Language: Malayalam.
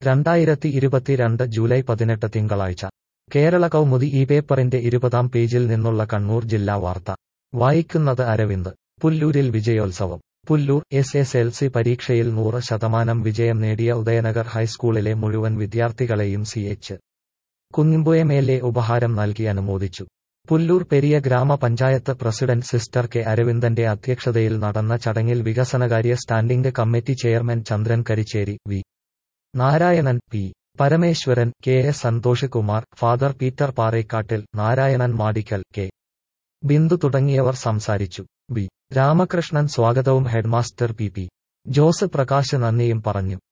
രണ്ടായിരത്തി ഇരുപത്തിരണ്ട് ജൂലൈ പതിനെട്ട് തിങ്കളാഴ്ച കേരള കൗമുദി ഈ പേപ്പറിന്റെ ഇരുപതാം പേജിൽ നിന്നുള്ള കണ്ണൂർ ജില്ലാ വാർത്ത വായിക്കുന്നത് അരവിന്ദ് പുല്ലൂരിൽ വിജയോത്സവം Pullur S S L C പരീക്ഷയിൽ നൂറ് ശതമാനം വിജയം നേടിയ ഉദയനഗർ ഹൈസ്കൂളിലെ മുഴുവൻ വിദ്യാർത്ഥികളെയും സി എച്ച് കുഞ്ഞിമ്പുയമേലെ ഉപഹാരം നൽകി അനുമോദിച്ചു പുല്ലൂർ പെരിയ ഗ്രാമപഞ്ചായത്ത് പ്രസിഡന്റ് സിസ്റ്റർ കെ അരവിന്ദന്റെ അധ്യക്ഷതയിൽ നടന്ന ചടങ്ങിൽ വികസനകാര്യ standing committee chairman Chandran Karicheri V Narayanan P Parameswaran K S Santhosh Kumar father Peter Parekkattil Narayanan Madikkal K Bindu തുടങ്ങിയവർ സംസാരിച്ചു ബി രാമകൃഷ്ണൻ സ്വാഗതവും headmaster P P Jose Prakash നന്ദിയും പറഞ്ഞു